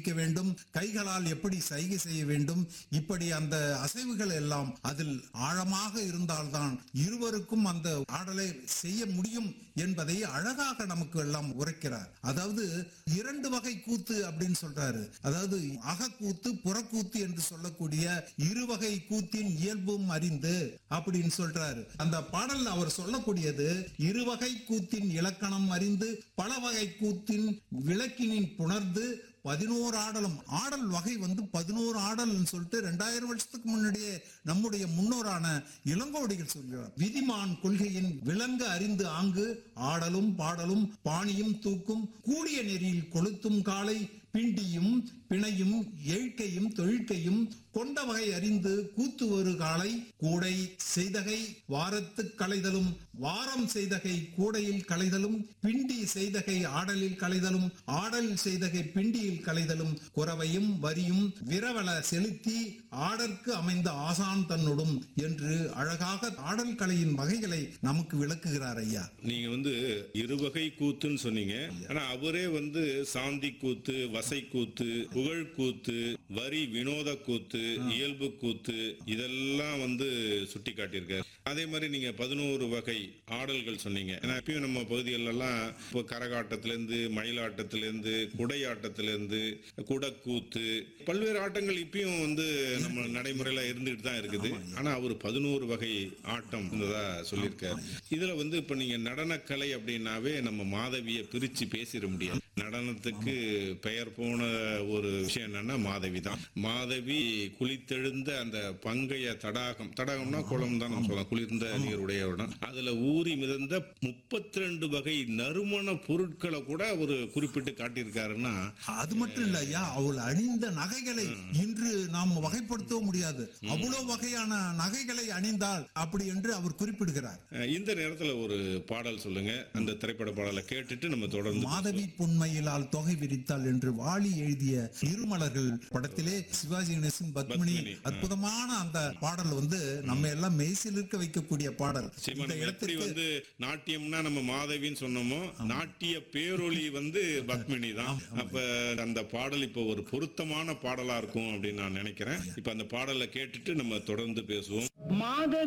பிடிக்க வேண்டும் கைகளால் எப்படி சைகை செய்ய வேண்டும் இப்படி அந்த அசைவுகள் எல்லாம் அதில் ஆழமாக இருந்தால்தான் இருவருக்கும் அந்த ஆடலை செய்ய முடியும் என்பதை அழகாக நமக்கு எல்லாம் உரைக்கிறார் அதாவது இரண்டு வகை கூத்து அப்படின்னு சொல்றாரு அதாவது அகக்கூத்து புறக்கூத்து என்று சொல்லக்கூடிய இருவகை கூத்தின் இயல்பும் அறிந்து அப்படின்னு சொல்றாரு அந்த பாடல்ல அவர் சொல்லக்கூடியது இருவகை கூத்தின் இலக்கணம் அறிந்து பல வகை கூத்தின் விளக்கினின் புணர்ந்து பதினோரு ஆடலும் ஆடல் வகை வந்து பதினோரு ஆடல்னு சொல்லிட்டு ரெண்டாயிரம் வருஷத்துக்கு முன்னாடியே நம்முடைய முன்னோரான இளங்கோடிகள் சொல்கிறார் விதிமான் கொள்கையின் விளங்க அறிந்து ஆங்கு ஆடலும் பாடலும் பாணியும் தூக்கும் கூடிய நெறியில் கொளுத்தும் காலை பிண்டியும் பிணையும் எழுக்கையும் தொழிற்கையும் கொண்ட வகை அறிந்து கூத்து ஒரு காலை கூடை செய்தகை வாரத்து களைதலும் வாரம் செய்தகை கூடையில் களைதலும் பிண்டி செய்தகை ஆடலில் களைதலும் ஆடல் செய்தகை பிண்டியில் களைதலும் குறவையும் வரியும் விரவல செலுத்தி ஆடற்கு அமைந்த ஆசான் தன்னுடும் என்று அழகாக ஆடல் கலையின் வகைகளை நமக்கு விளக்குகிறார் ஐயா நீங்க வந்து இருவகை கூத்துன்னு சொன்னீங்க ஆனா அவரே வந்து சாந்தி கூத்து வசை கூத்து புகழ் கூத்து வரி வினோத கூத்து இயல்பு கூத்து இதெல்லாம் வந்து சுட்டி காட்டியிருக்காரு அதே மாதிரி நீங்க பதினோரு வகை ஆடல்கள் சொன்னீங்க ஏன்னா இப்பயும் நம்ம பகுதிகளெல்லாம் இப்போ கரகாட்டத்திலேருந்து மயிலாட்டத்திலேருந்து குடையாட்டத்திலேருந்து குடக்கூத்து பல்வேறு ஆட்டங்கள் இப்பயும் வந்து நம்ம நடைமுறையில இருந்துகிட்டு தான் இருக்குது ஆனா அவர் பதினோரு வகை ஆட்டம் இருந்ததா சொல்லியிருக்காரு இதுல வந்து இப்ப நீங்க நடனக்கலை அப்படின்னாவே நம்ம மாதவியை பிரிச்சு பேசிட முடியாது நடனத்துக்கு பெயர் போன ஒரு விஷயம் என்னன்னா மாதவி தான் மாதவி குளித்தெழுந்த அந்த பங்கைய தடாகம் தடாகம்னா குளம் தான் நம்ம சொல்லலாம் குளிர்ந்த நீருடைய இடம் அதுல ஊறி மிதந்த முப்பத்தி ரெண்டு வகை நறுமண பொருட்களை கூட ஒரு குறிப்பிட்டு காட்டியிருக்காருன்னா அது மட்டும் இல்ல ஐயா அவள் அணிந்த நகைகளை இன்று நாம் வகைப்படுத்த முடியாது அவ்வளவு வகையான நகைகளை அணிந்தாள் அப்படி என்று அவர் குறிப்பிடுகிறார் அஹ், இந்த நேரத்துல ஒரு பாடல் சொல்லுங்க அந்த திரைப்பட பாடலை கேட்டுட்டு நம்ம தொடர்ந்து மாதவி பொன்மையிலால் தொகை விரித்தாள் என்று வாலி எழுதிய இருமலர்கள் படத்திலே சிவாஜி கணேசன் பத்மினி பத்மினி, ஆ. அற்புதமான அந்த பாடல் வந்து நம்ம எல்லாம் மெய்சிலிருக்க வைக்கக்கூடிய பாடல் நிச்சயமா இந்த நம்ம எப்படி இடத்திற்கு வந்து நாட்டியம்னா நம்ம மாதவின்னு சொன்னோமோ நாட்டிய பேரொளி வந்து பத்மினி தான் அப்ப அந்த பாடல் இப்போ ஒரு பொருத்தமான பாடலா இருக்கும் அப்படின்னு நான் நினைக்கிறேன் இப்ப அந்த பாடலை கேட்டுட்டு நம்ம தொடர்ந்து பேசுவோம் மாத